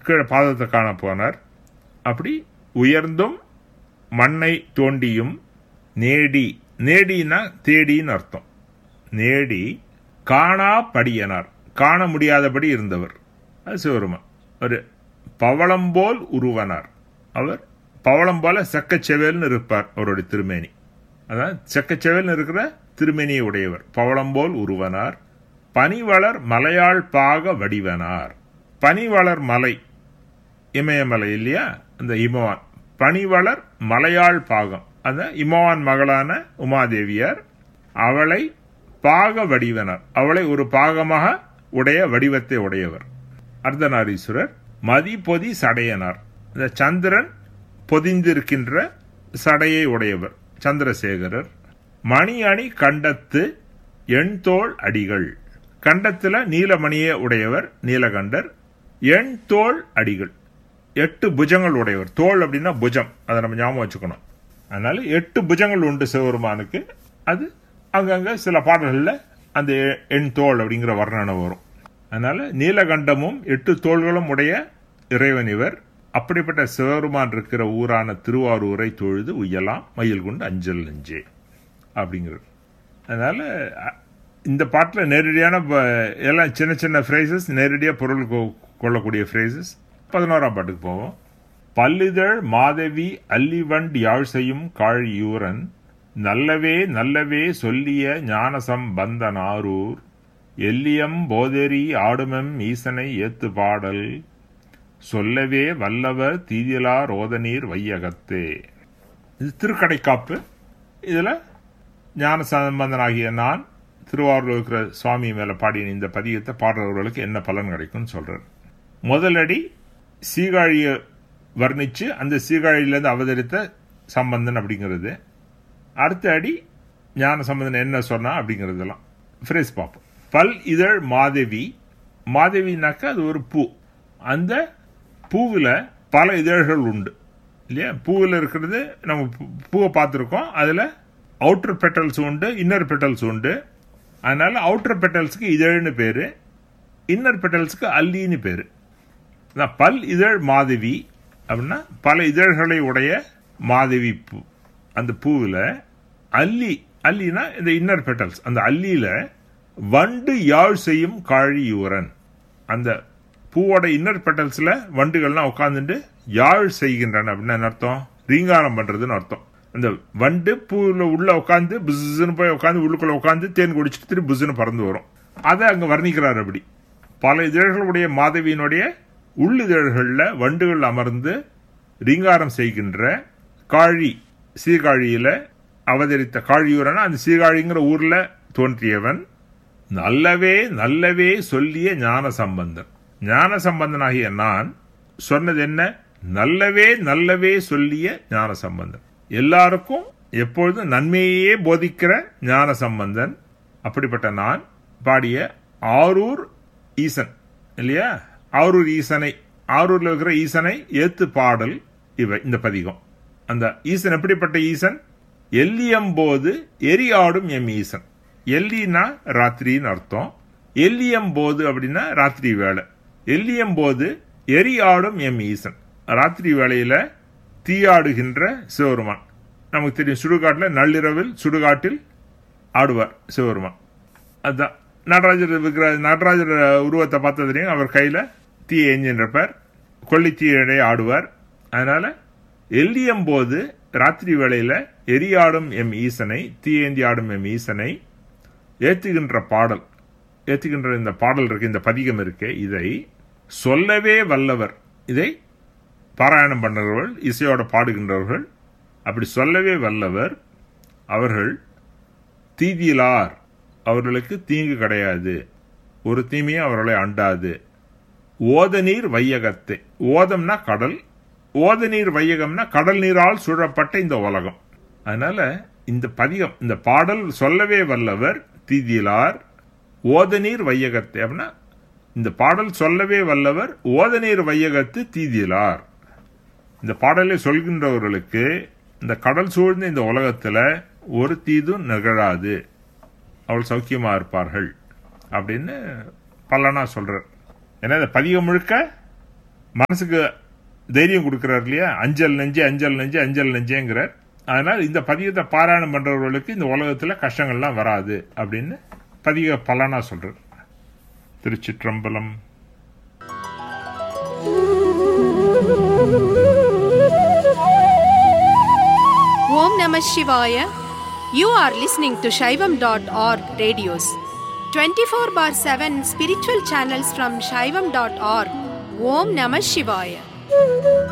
கீழே பாதத்தை காண போனார் அப்படி உயர்ந்தும் மண்ணை தோண்டியும் நேடி நேடினா தேடின்னு அர்த்தம் நேடி காணா படியனார் காண முடியாதபடி இருந்தவர் அது சிவருமா ஒரு பவளம் போல் உருவனார் அவர் பவளம் போல செக்கச்செவேல்னு இருப்பார் அவருடைய திருமேனி அதான் செக்கச்செவேல்னு இருக்கிற திருமேனியை உடையவர் பவளம் போல் உருவனார் பனிவளர் மலையாள் பாக வடிவனார் பனிவளர் மலை இமயமலை இல்லையா அந்த இமவான் பனிவளர் மலையாள் பாகம் அந்த இமவான் மகளான உமாதேவியார் அவளை பாக வடிவனார் அவளை ஒரு பாகமாக உடைய வடிவத்தை உடையவர் அர்த்தநாரீஸ்வரர் மதி பொதி சடையனார் இந்த சந்திரன் பொதிந்திருக்கின்ற சடையை உடையவர் சந்திரசேகரர் மணி அணி கண்டத்து எண்தோள் அடிகள் கண்டத்துல நீலமணியை உடையவர் நீலகண்டர் எண் தோள் அடிகள் எட்டு புஜங்கள் உடையவர் தோல் அப்படின்னா புஜம் அதை நம்ம ஞாபகம் வச்சுக்கணும் அதனால எட்டு புஜங்கள் உண்டு சிவபெருமானுக்கு அது அங்கங்க சில பாடல்களில் அந்த எண் தோல் அப்படிங்கிற வர்ணனை வரும் அதனால நீலகண்டமும் எட்டு தோள்களும் உடைய இறைவன் இவர் அப்படிப்பட்ட சிவபெருமான் இருக்கிற ஊரான திருவாரூரை தொழுது உய்யலாம் மயில் கொண்டு அஞ்சல் நெஞ்சே அப்படிங்கிறது அதனால அ- இந்த பாட்டில் நேரடியான ப- எல்லாம் சின்ன சின்ன ஃப்ரேசஸ் நேரடியாக பொருள் கொ- கொள்ளக்கூடிய ஃப்ரேசஸ் பதினோராம் பாட்டுக்கு போவோம் பல்லிதழ் மாதவி அல்லிவண்ட் யாழ் செய்யும் காழியூரன் நல்லவே நல்லவே சொல்லிய ஞானசம் பந்தனாரூர் எல்லியம் போதெரி ஆடுமெம் ஈசனை ஏத்து பாடல் சொல்லவே வல்லவர் தீதிலா ரோதநீர் வையகத்தே இது திருக்கடைக்காப்பு இதுல ஞான சம்பந்தனாகிய நான் திருவாரூர் இருக்கிற சுவாமி மேல பாடிய இந்த பதியத்தை பாடுறவர்களுக்கு என்ன பலன் கிடைக்கும்னு சொல்றார் முதலடி சீகாழிய வர்ணிச்சு அந்த சீகாழியிலேருந்து அவதரித்த சம்பந்தன் அப்படிங்கிறது அடுத்த அடி ஞான சம்பந்தன் என்ன சொன்னா அப்படிங்கிறதெல்லாம் ஃப்ரேஸ் பார்ப்போம் பல் இதழ் மாதவி மாதவினாக்கா அது ஒரு பூ அந்த பூவில் பல இதழ்கள் உண்டு இல்லையா பூவில் இருக்கிறது நம்ம பூ- பூவை பார்த்துருக்கோம் அதில் அவுட்டர் பெட்டல்ஸ் உண்டு இன்னர் பெட்டல்ஸ் உண்டு அதனால அவுட்டர் பெட்டல்ஸ்க்கு இதழ்னு பேர் இன்னர் பெட்டல்ஸ்க்கு அல்லின்னு பேர் அதான் பல் இதழ் மாதவி அப்படின்னா பல இதழ்களை உடைய மாதவி பூ அந்த பூவில் அல்லி அல்லினா இந்த இன்னர் பெட்டல்ஸ் அந்த அல்லியில வண்டு யாழ் செய்யும் காழியூரன் அந்த பூவோட இன்னர் பெட்டல்ஸ்ல வண்டுகள்லாம் உட்காந்துட்டு யாழ் செய்கின்றன அப்படின்னு என்ன அர்த்தம் ரீங்காரம் பண்றதுன்னு அர்த்தம் அந்த வண்டு பூவில் உள்ள உட்காந்து புஸ்ஸுன்னு போய் உட்காந்து உள்ளுக்குள்ள உட்காந்து தேன் குடிச்சிட்டு திரும்பி புஸ்ஸுன்னு பறந்து வரும் அதை அங்க வர்ணிக்கிறார் அப்படி பல இதழ்களுடைய மாதவியினுடைய உள்ளிதழ்களில் வண்டுகள் அமர்ந்து ரீங்காரம் செய்கின்ற காழி சீர்காழியில அவதரித்த காழியூரன் அந்த சீர்காழிங்கிற ஊர்ல தோன்றியவன் நல்லவே நல்லவே சொல்லிய ஞான சம்பந்தன் ஞான சம்பந்தனாகிய நான் சொன்னது என்ன நல்லவே நல்லவே சொல்லிய ஞான சம்பந்தன் எல்லாருக்கும் எப்பொழுதும் நன்மையே போதிக்கிற ஞான சம்பந்தன் அப்படிப்பட்ட நான் பாடிய ஆரூர் ஈசன் இல்லையா ஆரூர் ஈசனை ஆரூர்ல இருக்கிற ஈசனை ஏத்து பாடல் இவ இந்த பதிகம் அந்த ஈசன் எப்படிப்பட்ட ஈசன் எல்லியம்போது எரியாடும் எம் ஈசன் எல்லினா ராத்திரின்னு அர்த்தம் எல்லியம் போது அப்படின்னா ராத்திரி வேலை எல்லியம் போது எரியாடும் எம் ஈசன் ராத்திரி வேளையில தீயாடுகின்ற சிவருமான் நமக்கு தெரியும் சுடுகாட்டில் நள்ளிரவில் சுடுகாட்டில் ஆடுவார் சிவருமான் அதுதான் நடராஜர் இருக்கிற நடராஜர் உருவத்தை பார்த்தா தெரியும் அவர் கையில் தீ எஞ்சின்றப்பார் கொல்லி தீயடை ஆடுவார் அதனால எல்லியம் போது ராத்திரி வேளையில எரியாடும் எம் ஈசனை தீயேந்தி ஆடும் எம் ஈசனை ஏத்துகின்ற பாடல் ஏத்துகின்ற இந்த பாடல் இருக்கு இந்த பதிகம் இருக்கு இதை சொல்லவே வல்லவர் இதை பாராயணம் பண்ணுறவர்கள் இசையோட பாடுகின்றவர்கள் அப்படி சொல்லவே வல்லவர் அவர்கள் தீதியிலார் அவர்களுக்கு தீங்கு கிடையாது ஒரு தீமையும் அவர்களை அண்டாது ஓதநீர் வையகத்தை ஓதம்னா கடல் ஓதநீர் வையகம்னா கடல் நீரால் சூழப்பட்ட இந்த உலகம் அதனால இந்த பதிகம் இந்த பாடல் சொல்லவே வல்லவர் தீதியிலார் ஓதநீர் வையகத்தை அப்படின்னா இந்த பாடல் சொல்லவே வல்லவர் ஓதநீர் வையகத்து தீதியிலார் இந்த பாடலை சொல்கின்றவர்களுக்கு இந்த கடல் சூழ்ந்த இந்த உலகத்துல ஒரு தீதும் நிகழாது அவள் சௌக்கியமா இருப்பார்கள் அப்படின்னு பல்லனா சொல்றார் ஏன்னா இந்த பதிகம் முழுக்க மனசுக்கு தைரியம் கொடுக்கிறார் இல்லையா அஞ்சல் நெஞ்சு அஞ்சல் நெஞ்சு அஞ்சல் நெஞ்சேங்கிறார் அதனால் இந்த பதிகத்தை பாராயணம் பண்றவர்களுக்கு இந்த உலகத்துல கஷ்டங்கள்லாம் வராது அப்படின்னு பதிக பலனா சொல்றார் திருச்சிற்றம்பலம் Om Namah Shivaya. You are listening to Shaivam.org radios. 24 bar 7 spiritual channels from Shaivam.org. Om Namah Shivaya.